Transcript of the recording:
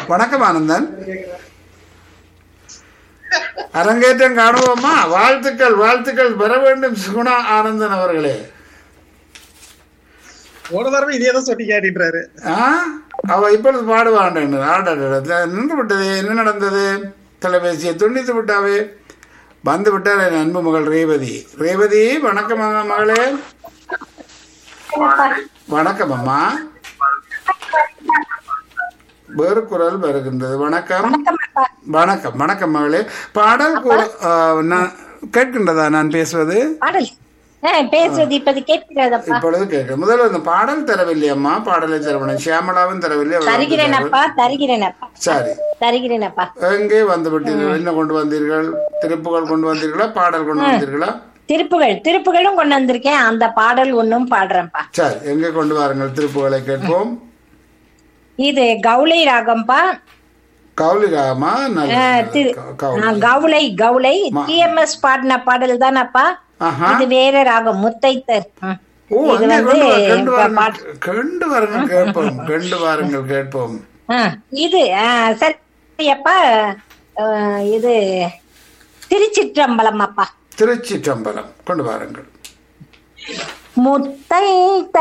வணக்கம் ஆனந்தன் அரங்கேற்றம் காணுவோமா வாழ்த்துக்கள் வாழ்த்துக்கள் பெற வேண்டும் சுகுணா ஆனந்தன் அவர்களே ஒரு தடவை இதே தான் சொல்லி கேட்டுறாரு ஆ அவ இப்பொழுது பாடுவாண்டேன் ஆடாட நின்று விட்டது என்ன நடந்தது தொலைபேசியை துண்டித்து விட்டாவே வந்து விட்டார் என் அன்பு மகள் ரேவதி ரேவதி வணக்கம் அம்மா மகளே வணக்கம் அம்மா வேறு குரல் வருகின்றது வணக்கம் வணக்கம் வணக்கம் மகளே பாடல் கூற- ஆ, நான் கேட்கின்றதா நான் பேசுவது பாடல் ஆ, பேசுறது இப்போது கேட்கிறதப்பா இப்பொழுது கேட்க முதல்ல இந்த பாடல் தரவில்லை அம்மா பாடலை தரவில்லை சியாமலாவும் தரவில்லை அவர் வந்து தருகிறேனப்பா தருகிறேனப்பா சரி தருகிறேனப்பா எங்கே வந்து விட்டீர்கள் என்ன கொண்டு வந்தீர்கள் திருப்புகள் கொண்டு வந்தீர்களா பாடல் கொண்டு வந்தீர்களா திருப்புகள் திருப்புகளும் கொண்டு வந்திருக்கேன் அந்த பாடல் ஒன்னும் பாடுறேன்ப்பா சரி எங்கே கொண்டு வாருங்கள் திருப்புகளை கேட்போம் இது கவுளை ராகம்பா கவுலி ராமா நல்ல ஆ, திரு- க- கவுலி ஆ, கவுளை கவுளை டிஎம்எஸ் பாடின பாடல் தானப்பா ஆஹா இது வேற ராகம் முத்தைத்தர் ம். ஓ இது அங்கே வந்து கொண்டு வா- கொண்டு இப்ப பாட்- வாருங்கள் கொண்டு வாருங்கள் கேட்போம் கொண்டு வாருங்கள் கேட்போம் ஆ, இது ஆ, சரியப்பா ஆ, இது திருச்சிற்றம்பலம் அப்பா திருச்சி சம்பலம் கொண்டு வாருங்கள் முத்தை